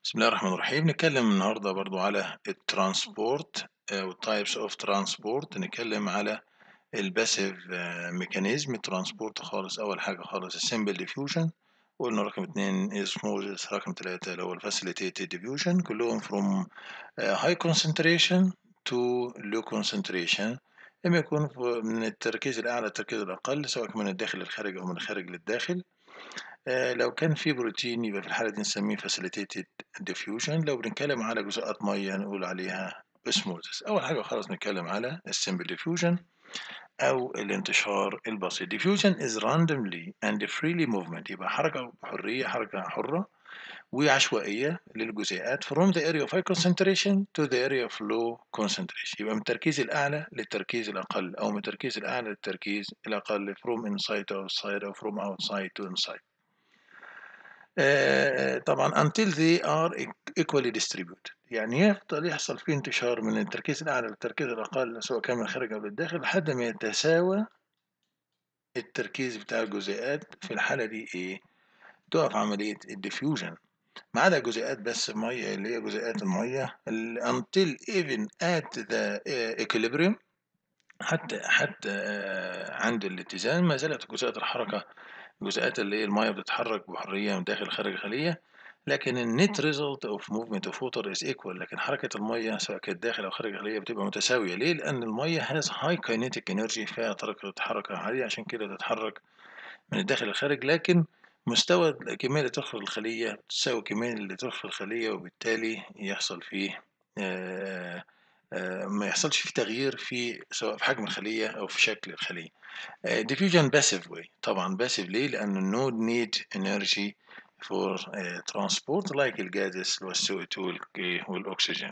بسم الله الرحمن الرحيم نتكلم النهارده برضو على الترانسبورت والتايبس اوف ترانسبورت نتكلم على الباسيف ميكانيزم الترانسبورت خالص اول حاجه خالص السمبل ديفيوجن قلنا رقم اتنين اسموزس رقم تلاتة اللي هو الفاسيليتيتد ديفيوجن كلهم from high concentration to low concentration اما يكون من التركيز الاعلى للتركيز الاقل سواء من الداخل للخارج او من الخارج للداخل آه لو كان في بروتين يبقى في الحالة دي نسميه facilitated diffusion لو بنتكلم على جزيئات مية نقول عليها osmosis أول حاجة خالص نتكلم على السمبل diffusion أو الانتشار البسيط diffusion is randomly and freely movement يبقى حركة بحرية حركة حرة وعشوائية للجزيئات from the area of high concentration to the area of low concentration يبقى من التركيز الأعلى للتركيز الأقل أو من التركيز الأعلى للتركيز الأقل from inside to outside أو from outside to inside آه طبعا until they are equally distributed يعني يفضل يحصل فيه انتشار من التركيز الأعلى للتركيز الأقل سواء كان من الخارج أو للداخل لحد ما يتساوى التركيز بتاع الجزيئات في الحالة دي إيه؟ تقف عملية الديفيوجن ما عدا جزيئات بس المية اللي هي جزيئات المية until even at the equilibrium حتى حتى عند الاتزان ما زالت جزيئات الحركة الجزيئات اللي هي المية بتتحرك بحرية من داخل خارج الخلية لكن النت ريزلت اوف موفمنت اوف ووتر از ايكوال لكن حركة المية سواء كانت داخل او خارج الخلية بتبقى متساوية ليه؟ لأن المية هاز هاي كاينيتيك انرجي فيها طريقة حركة عالية عشان كده تتحرك من الداخل للخارج لكن مستوى الكمية اللي تدخل الخلية تساوي الكمية اللي تدخل الخلية وبالتالي يحصل فيه آآ آآ ما يحصلش فيه تغيير في سواء في حجم الخلية أو في شكل الخلية. diffusion passive way طبعا passive ليه؟ لأن no need energy for uh, transport like الجازس والسو2 والأكسجين.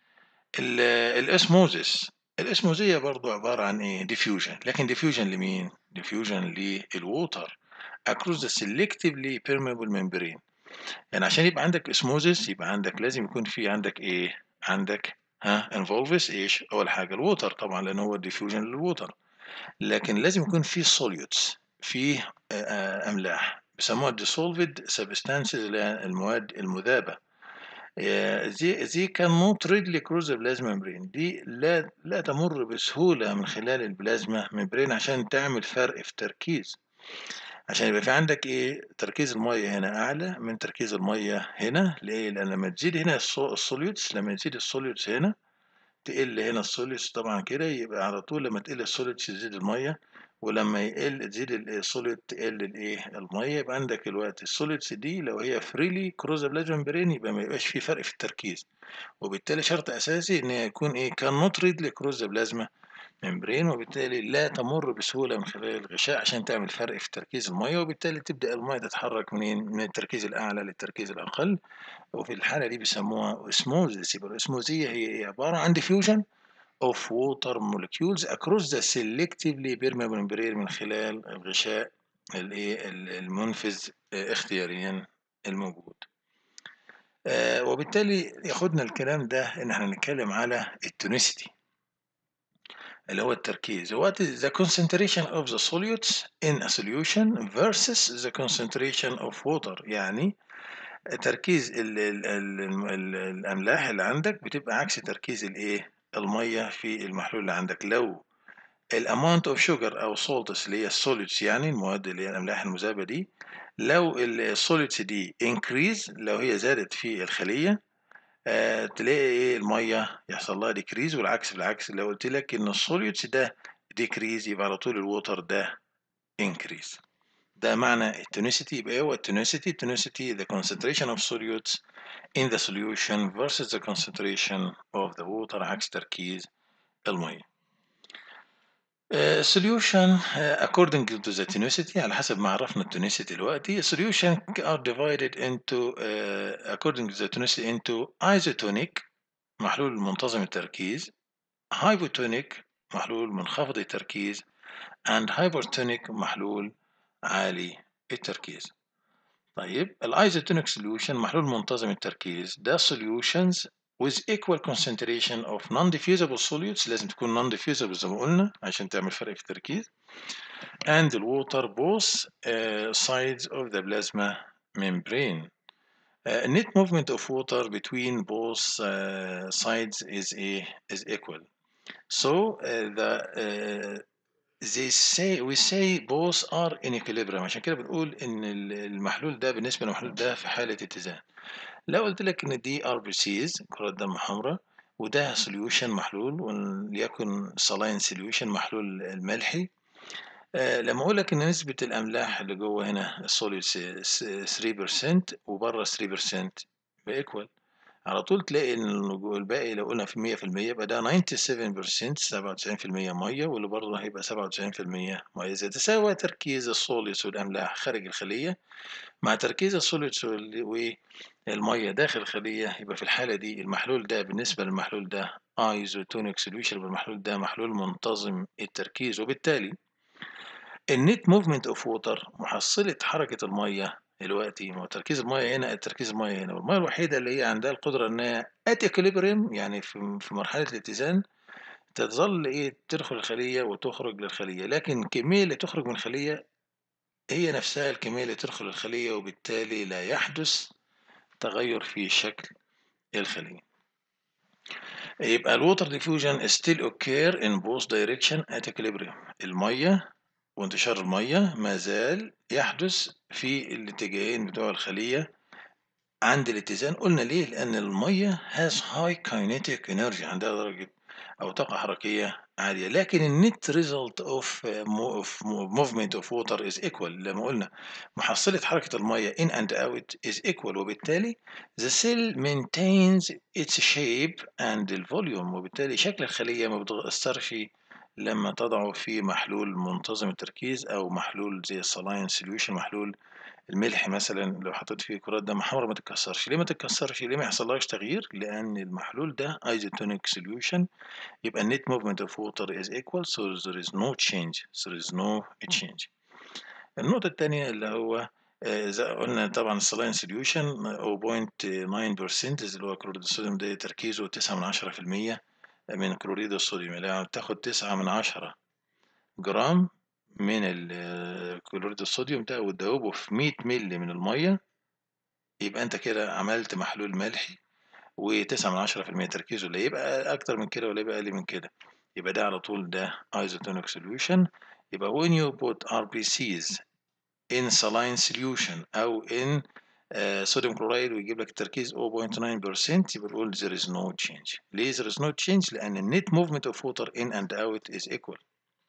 الاسموزس الاسموزية برضو عبارة عن ايه؟ diffusion لكن diffusion لمين؟ diffusion للووتر across the selectively permeable membrane يعني عشان يبقى عندك اسموزس يبقى عندك لازم يكون في عندك ايه؟ عندك ها انفولفس ايش؟ أول حاجة الووتر طبعا لأن هو diffusion للووتر لكن لازم يكون في solutes في أملاح بيسموها dissolved substances اللي هي المواد المذابة زي زي كان نوت ريدلي كروز البلازما ممبرين دي لا لا تمر بسهولة من خلال البلازما ممبرين عشان تعمل فرق في تركيز عشان يبقى في عندك ايه تركيز المية هنا أعلى من تركيز المية هنا ليه؟ لأن لما تزيد هنا السوليوتس لما تزيد السوليوتس هنا تقل هنا السوليوتس طبعا كده يبقى على طول لما تقل السوليوتس تزيد المية ولما يقل تزيد السوليد تقل الايه الميه يبقى عندك الوقت السوليدز دي لو هي فريلي كروز بلازما ممبرين يبقى ما يبقاش في فرق في التركيز وبالتالي شرط اساسي ان يكون ايه كان نوت ريدلي كروز بلازما ممبرين وبالتالي لا تمر بسهوله من خلال الغشاء عشان تعمل فرق في تركيز الميه وبالتالي تبدا الميه تتحرك منين من التركيز الاعلى للتركيز الاقل وفي الحاله دي بيسموها اسموزيس يبقى الاسموزيه هي عباره عن ديفيوجن of water molecules across the selectively permeable membrane من خلال الغشاء المنفذ اختياريا الموجود آه وبالتالي ياخدنا الكلام ده ان احنا نتكلم على التونسيتي اللي هو التركيز what is the concentration of the solutes in a solution versus the concentration of water يعني تركيز ال ال ال ال الاملاح اللي عندك بتبقى عكس تركيز الايه المية في المحلول اللي عندك لو الاماونت اوف شوجر او سولتس اللي هي السوليدز يعني المواد اللي هي الاملاح المذابه دي لو السوليدز دي انكريز لو هي زادت في الخليه آه تلاقي ايه الميه يحصل لها ديكريز والعكس بالعكس لو قلت لك ان السوليدز ده ديكريز يبقى على طول الووتر ده انكريز ده معنى التونسيتي يبقى هو التونسيتي التونسيتي the concentration of solutes in the solution versus the concentration of the water عكس تركيز المية. Uh, solution uh, according to the tonicity على حسب ما عرفنا التونسيتي دلوقتي solution are divided into uh, according to the tonicity into isotonic محلول منتظم التركيز hypotonic محلول منخفض التركيز and hypertonic محلول عالي التركيز طيب الايزوتونيك solution محلول منتظم التركيز ده solutions with equal concentration of non-diffusible solutes لازم تكون non-diffusible زي ما قلنا عشان تعمل فرق في التركيز and the water both uh, sides of the plasma membrane Uh, net movement of water between both uh, sides is a is equal. So uh, the uh, they say we say both are in equilibrium عشان كده بنقول ان ال- المحلول ده بالنسبه للمحلول ده في حاله اتزان لو قلت لك ان دي ار بي سيز كرات دم حمراء وده سوليوشن محلول وليكن سلاين سوليوشن محلول الملحي آه، لما اقول لك ان نسبه الاملاح اللي جوه هنا السوليد 3% وبره 3% بايكوال على طول تلاقي ان الجو- الباقي لو قلنا في 100% يبقى ده 97% 97% ميه واللي بره هيبقى 97% ميه اذا تساوى تركيز السوليدز والاملاح خارج الخليه مع تركيز السوليدز وال- والميه داخل الخليه يبقى في الحاله دي المحلول ده بالنسبه للمحلول ده ايزوتونيك سوليوشن المحلول ده محلول منتظم التركيز وبالتالي النت موفمنت اوف ووتر محصلة حركة المية دلوقتي ما هو تركيز المية هنا تركيز المية هنا والمية الوحيدة اللي هي عندها القدرة انها ات equilibrium يعني في في مرحلة الاتزان تظل ايه تدخل الخلية وتخرج للخلية لكن الكمية اللي تخرج من الخلية هي نفسها الكمية اللي تدخل الخلية وبالتالي لا يحدث تغير في شكل الخلية يبقى الووتر ديفيوجن still occur in both direction at equilibrium المية وانتشار المية ما زال يحدث في الاتجاهين بتوع الخلية عند الاتزان قلنا ليه؟ لأن المية has high kinetic energy عندها درجة أو طاقة حركية عالية لكن النت result of, mo- of movement of water is equal لما قلنا محصلة حركة المية in and out is equal وبالتالي the cell maintains its shape and the volume وبالتالي شكل الخلية ما بيتأثرش لما تضعه في محلول منتظم التركيز أو محلول زي السلاين سوليوشن محلول الملح مثلا لو حطيت فيه كرات دم حمراء ما تتكسرش ليه ما تتكسرش ليه ما يحصلهاش تغيير لأن المحلول ده ايزوتونيك سوليوشن يبقى net movement of water is equal so there is no change there is no change النقطة التانية اللي هو آه، زي قلنا طبعا السلاين سوليوشن 0.9% اللي هو كلوريد الصوديوم ده تركيزه 9 من 10 في المية من كلوريد الصوديوم يعني بتاخد 9 من 10 جرام من ال- كلوريد الصوديوم ده وتدوبه في 100 مللي من المية يبقى انت كده عملت محلول ملحي و9 من 10% تركيزه لا يبقى اكتر من كده ولا يبقى اقل من كده يبقى ده على طول ده isotonic solution يبقى when you put RBCs in saline solution او in uh, sodium chloride ويجيب لك التركيز 0.9% يبقى نقول there is no change ليه there is no change لأن ال net movement of water in and out is equal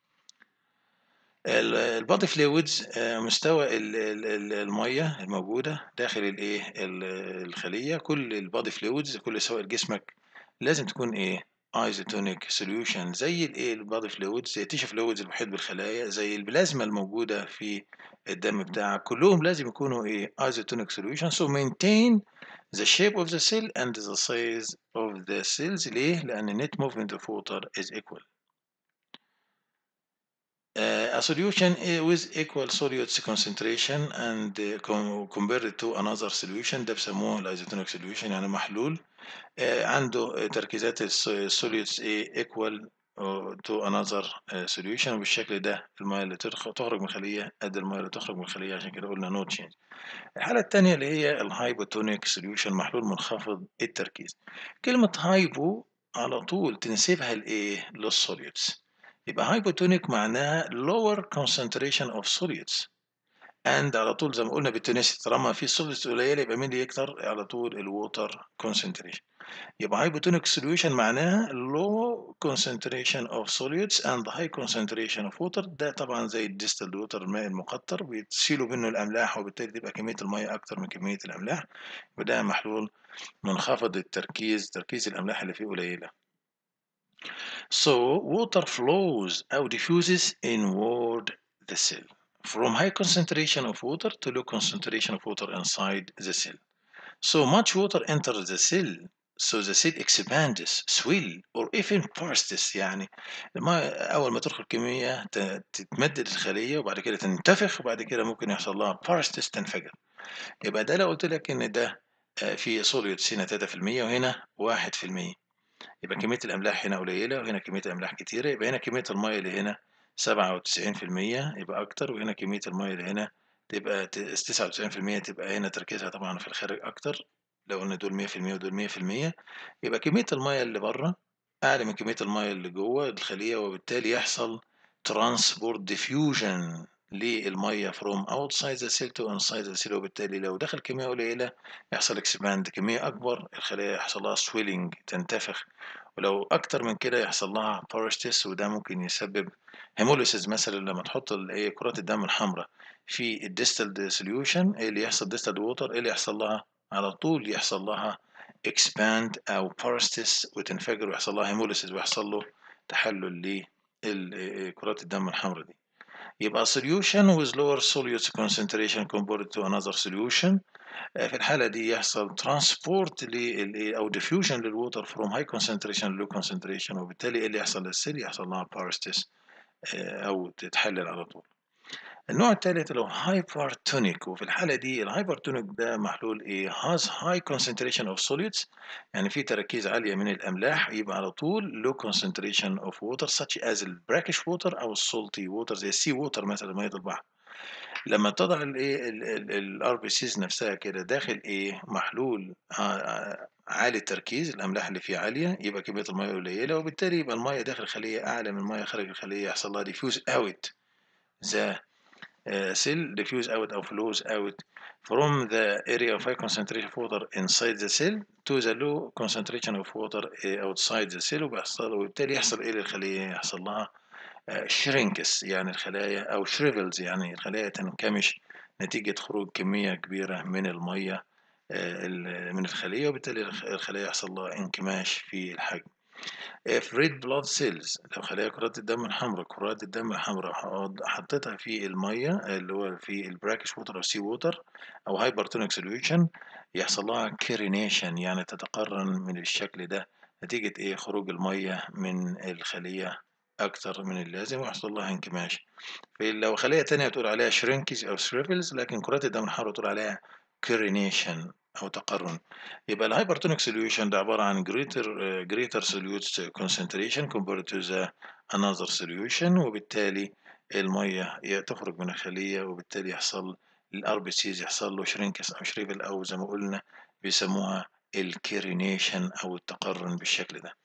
البادي فلويدز مستوى ال- ال- ال- الميه الموجوده داخل الايه ال- الخليه كل البادي فلويدز كل سوائل جسمك لازم تكون ايه ايزوتونيك سوليوشن زي الايه البادي فلويدز زي التيشو فلويدز المحيط بالخلايا زي البلازما الموجوده في الدم بتاعك كلهم لازم يكونوا ايه ايزوتونيك سوليوشن so maintain the shape of the cell and the size of the cells ليه لان net movement of water is equal Uh, a solution i- with equal solids concentration and uh, com- compared to another solution ده بيسموه الايزوتونيك solution يعني محلول uh, عنده تركيزات السوليدز equal uh, to another uh, solution وبالشكل ده المياه اللي ترخ- تخرج من الخلية قد المياه اللي تخرج من الخلية عشان كده قلنا no change الحالة التانية اللي هي الهايبوتونيك solution محلول منخفض التركيز كلمة هايبو على طول تنسبها لإيه؟ للسوليدز يبقى هايبوتونيك معناها lower concentration of solids and على طول زي ما قلنا بالتونسي طالما في solids قليلة يبقى مين اللي يكتر على طول الووتر concentration يبقى هايبوتونيك solution معناها low concentration of solids and high concentration of water ده طبعا زي الديستل ووتر الماء المقطر بيتشيلوا منه الأملاح وبالتالي تبقى كمية المية أكتر من كمية الأملاح وده محلول منخفض التركيز تركيز الأملاح اللي فيه قليلة So water flows أو diffuses inward the cell from high concentration of water to low concentration of water inside the cell. So much water enters the cell so the cell expands, swell or even bursts يعني لما أول ما تدخل كمية ت- تتمدد الخلية وبعد كده تنتفخ وبعد كده ممكن يحصل لها bursts تنفجر يبقى ده لو قلت لك إن ده آه، في solid هنا 3% وهنا 1% يبقى كمية الأملاح هنا قليلة وهنا كمية الأملاح كتيرة يبقى هنا كمية المية اللي هنا سبعة وتسعين في المية يبقى أكتر وهنا كمية المية اللي هنا تبقى ت 99% تبقى هنا تركيزها طبعًا في الخارج أكتر، لو قلنا دول 100% ودول 100% يبقى كمية المَيّة اللي برّه أعلى من كمية المَيّة اللي جوّه الخلية، وبالتالي يحصل transport diffusion للمَيّة from outside the cell to inside the cell وبالتالي لو دخل كمية قليلة يحصل expand كمية أكبر الخلايا يحصل لها swelling تنتفخ، ولو أكتر من كده يحصل لها paresthesis وده ممكن يسبب hemolysis مثلًا لمّا تحط ال إيه كرات الدم الحمرا في الdistilled solution إيه اللي يحصل distilled water إيه اللي يحصل لها؟ على طول يحصل لها expand أو paresthesis وتنفجر ويحصل لها hemolysis ويحصل له تحلل لل آآ كرات الدم الحمرا دي. يبقى solution with lower solute concentration compared to another solution آآ في الحالة دي يحصل transport للإيه أو diffusion للwater from high concentration لlow concentration وبالتالي إيه اللي يحصل للcell يحصل لها paresthesis آآ أو تتحلل على طول. النوع التالت اللي هو hypertonic وفي الحالة دي الhypertonic ده محلول إيه has high concentration of solutes يعني فيه تركيز عالية من الأملاح يبقى على طول low concentration of water such as الbrackish water أو الsalty water زي الsea water مثلًا مَيّة البحر. لمّا تضع الإيه ال ال الRBCs نفسها كده داخل إيه محلول آآ عالي التركيز الأملاح اللي فيه عالية يبقى كمية المَيّة قليلة وبالتالي يبقى المَيّة داخل الخلية أعلى من المَيّة خارج الخلية يحصل لها diffuse out the آآ cell diffuse out أو flows out from the area of high concentration of water inside the cell to the low concentration of water آآ outside the cell وبيحصل وبالتالي يحصل إيه للخلية يحصل لها آآ shrinks يعني الخلايا أو shrivels يعني الخلايا تنكمش نتيجة خروج كمية كبيرة من المَيّة آآ ال من الخلية وبالتالي الخ الخلايا يحصل لها انكماش في الحجم. آآ في red blood cells لو خلايا كرات الدم الحمرا كرات الدم الحمرا ح حطيتها في المَيّة اللي هو في الbrackish water أو sea water أو hypertonic solution يحصل لها carination يعني تتقرّن من الشكل ده نتيجة إيه خروج المَيّة من الخلية أكتر من اللازم ويحصل لها انكماش. في لو خلية تانية تقول عليها shrinkage أو shrivels لكن كرات الدم الحمرا تقول عليها carination أو تقرُّن. يبقى الhypertonic solution ده عبارة عن greater greater solute concentration compared to the another solution وبالتالي المَيّة ي تخرج من الخلية وبالتالي يحصل الRBCs يحصل له shrinkage أو shrivel أو زي ما قُلنا بيسموها الcarination أو التقرُّن بالشكل ده.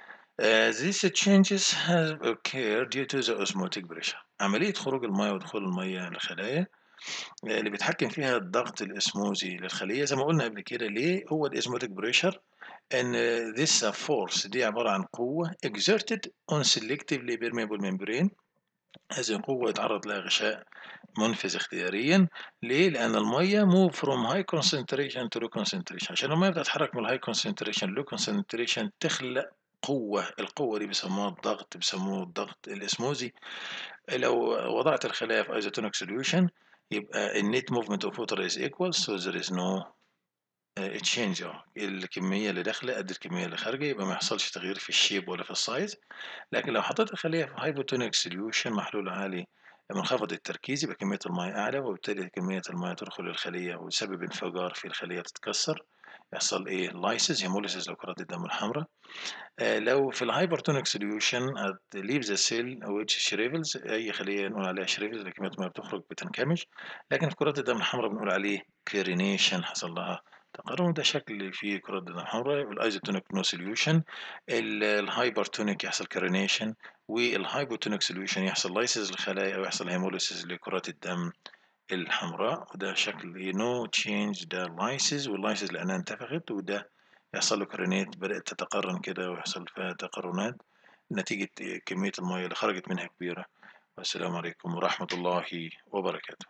آآ these changes have occurred due to the osmotic pressure عملية خروج المَيّة ودخول المَيّة للخلايا آآ اللي بيتحكم فيها الضغط الأسموزي للخلية زي ما قُلنا قبل كده ليه هو الosmotic pressure إن this force دي عبارة عن قوة exerted on selectively permeable membrane هذه القوة يتعرّض لها غشاء منفذ اختياريًا ليه؟ لأن المَيّة move from high concentration to low concentration عشان المَيّة بتتحرك من الhigh concentration لlow concentration تخلق قوة القوة دي بيسموها الضغط بيسموه الضغط الأسموزي لو وضعت الخلايا في isotonic solution يبقى الnet movement of water is equal so there is no آآ change آه الكمية اللي داخلة قد الكمية اللي خارجة يبقى ما يحصلش تغيير في الshape ولا في الsize لكن لو حطيت الخلية في hypotonic solution محلول عالي منخفض التركيز يبقى كمية المَيّة أعلى وبالتالي كمية المَيّة تدخل الخلية وتسبب انفجار في الخلية تتكسر يحصل إيه lysis hemolysis لكرات الدم الحمرا. آآ لو في الhypertonic solution at leave the cell which shrivels أي خلية نقول عليها shrivels لكن كمية المَيّة بتخرج بتنكمش لكن في كرات الدم الحمرا بنقول عليه carination حصل لها تقرُّن وده شكل في كرات الدم الحمرا والisotonic no solution ال الhypertonic يحصل carination والhypotonic solution يحصل lysis للخلايا أو يحصل hemolysis لكرات الدم الحمراء وده شكل إيه no change ده lysis والlysis لأنها انتفخت وده يحصل له carinate بدأت تتقرّن كده ويحصل فيها تقرُّنات نتيجة كمية المَيّة اللي خرجت منها كبيرة. والسلام عليكم ورحمة الله وبركاته.